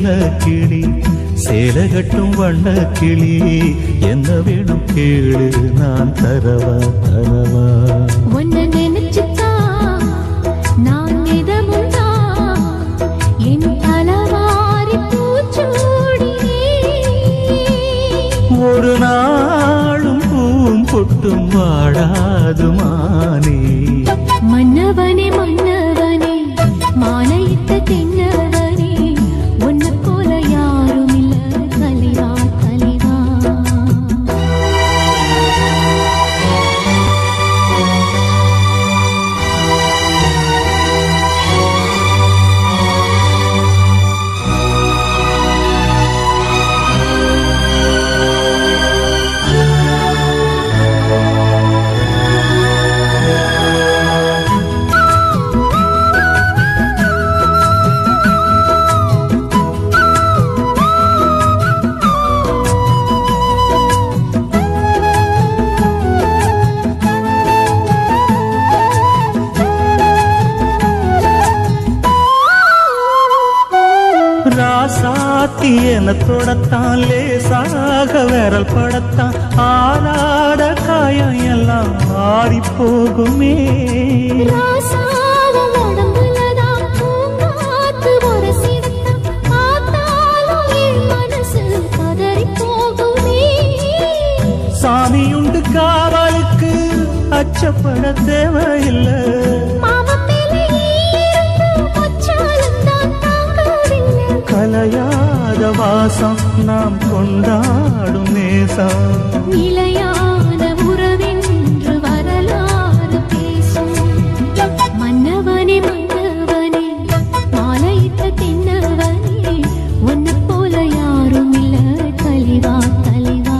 சின்ன கிளி சேலகட்டும் வண்ண கிளி என்ன வேணும் கேளு நான் தரவா தரவா உன்னை நினைச்சுதான் நான் எதமும்தான் என் தலவாரி பூச்சூடினே ஒரு நாளும் பூம் பொட்டும் வாடாது மானே மன்னவனே மன்னவனே மாலையிட்ட தென்னவனே உன்னை போல யாரும் இல்ல தலைவா தலைவா ராசாத்தி என தொடத்தான் லேசாக விரல் படத்தான் ஆறாத காயம் எல்லாம் ஆறி போகுமே ராசாவ உடம்புலதான் பூங்காத்து உரசிடத்தான் பார்த்தாலும் என் மனசு பதறி போகுமே சாமியுண்டு காவலுக்கு அச்சப்பட தேவையில்லை மாமன் மேலே ஈர்ப்பு மச்சாலந்தான் தாங்கவில்லை கலையாத வாசம் நாம் கொண்டாடும் நேசம் நிலையான உறவென்று வரலாறு பேசும் மன்னவனே மன்னவனே மாலையிட்ட தின்னவனே உன்னை போல யாரும் இல்ல தலைவா தலைவா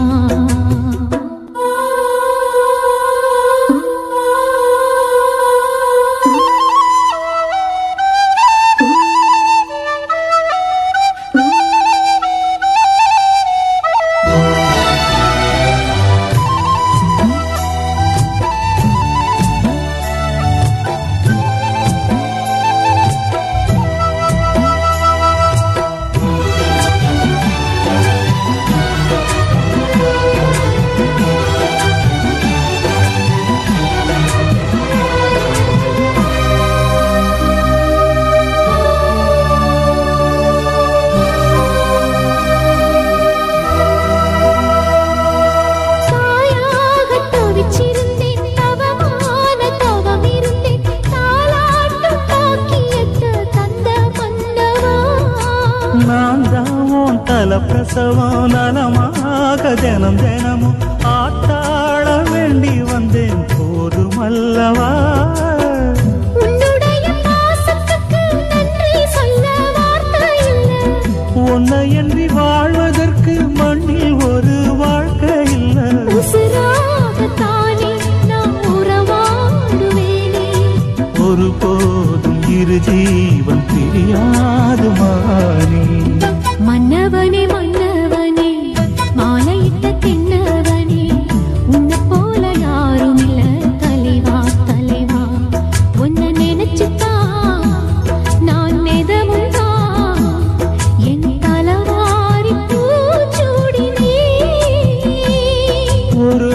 தாயாக தவிச்சிருந்தேன் தவமான தவம் இருந்தேன் தாலாட்டும் பாக்கியத்தை தந்த மன்னவா நான் தான் தல பிரசவம் நலமாக தினம் தினமும் ஆத்தாட வேண்டி வந்தேன் போதுமல்லவா உன்னுடைய பாசத்துக்கு நன்றி சொல்ல வார்த்தை இல்லை உன்னை என்று வாழ்வதற்கு மண்ணில் ஒரு வாழ்க்கை இல்லை உசுராகத்தானே நான் உறவாடுவேனே ஒருபோதும் இரு ஜீவன் பிரியாது மானே மன்னவனே மன்னவனே மாலையிட்ட தின்னவனே உன்னை போல யாரும் இல்ல தலைவா தலைவா உன்னை நினைச்சுதான் நான் நெதமுதான் என் தலவாரி பூச்சூடினே ஒரு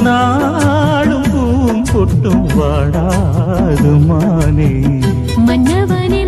நாளும் பூம் பொட்டும் வாடாது மானே மன்னவனே